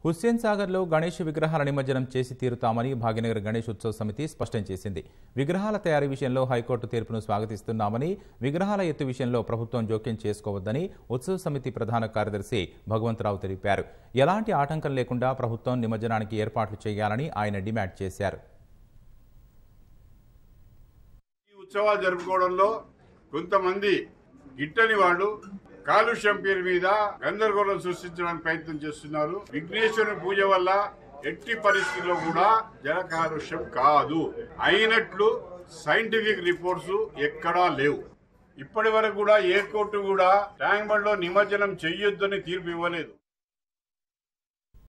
హుస్సేన్ సాగర్లో గణేష్ విగ్రహాల నిమజ్జనం చేసి తీరుతామని భాగ్యనగర్ గణేష్ ఉత్సవ సమితి స్పష్టం చేసింది విగ్రహాల తయారీ విషయంలో హైకోర్టు తీర్పును స్వాగతిస్తున్నామని విగ్రహాల ఎత్తు విషయంలో ప్రభుత్వం జోక్యం చేసుకోవద్దని ఉత్సవ సమితి ప్రధాన కార్యదర్శి భగవంతరావు తెలిపారు ఎలాంటి ఆటంకం లేకుండా ప్రభుత్వం నిమజ్జనానికి ఏర్పాట్లు చేయాలని ఆయన డిమాండ్ చేశారు ఈ ఉత్సవాలు జరుపుకోవడంలో కొంతమంది గిట్టని వాళ్ళు కాలుష్యం పేరు మీద గందరగోళం సృష్టించడానికి ప్రయత్నం చేస్తున్నారు విఘ్నేశ్వరుని పూజ వల్ల ఎట్టి పరిస్థితుల్లో కూడా జల కాలుష్యం కాదు అయినట్లు సైంటిఫిక్ రిపోర్ట్స్ ఎక్కడా లేవు ఇప్పటి వరకు కూడా ఏ కోర్టు కూడా ట్యాంక్ బండ్ లో నిమజ్జనం చెయ్యొద్దని తీర్పు ఇవ్వలేదు